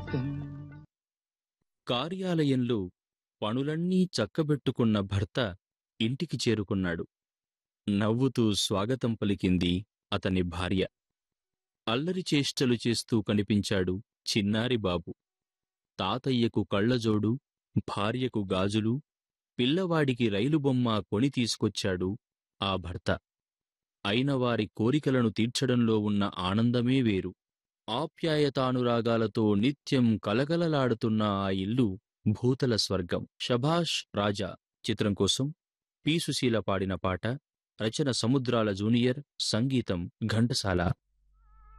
జీవితం కార్యాలయంలో పనులన్నీ చక్కబెట్టుకున్న భర్త ఇంటికి చేరుకున్నాడు నవ్వుతూ స్వాగతం పలికింది అతని భార్య అల్లరి చేష్టలు చేస్తూ కనిపించాడు చిన్నారి బాబు తాతయ్యకు కళ్ళజోడు భార్యకు గాజులు పిల్లవాడికి రైలు బొమ్మ కొని తీసుకొచ్చాడు ఆ భర్త అయినవారి కోరికలను తీర్చడంలో ఉన్న ఆనందమే వేరు ఆప్యాయతానురాగాలతో నిత్యం కలకలలాడుతున్న ఆ ఇల్లు భూతల స్వర్గం షభాష్ రాజా చిత్రం కోసం పి సుశీల పాడిన పాట రచన సముద్రాల జూనియర్ సంగీతం ఘంటసాల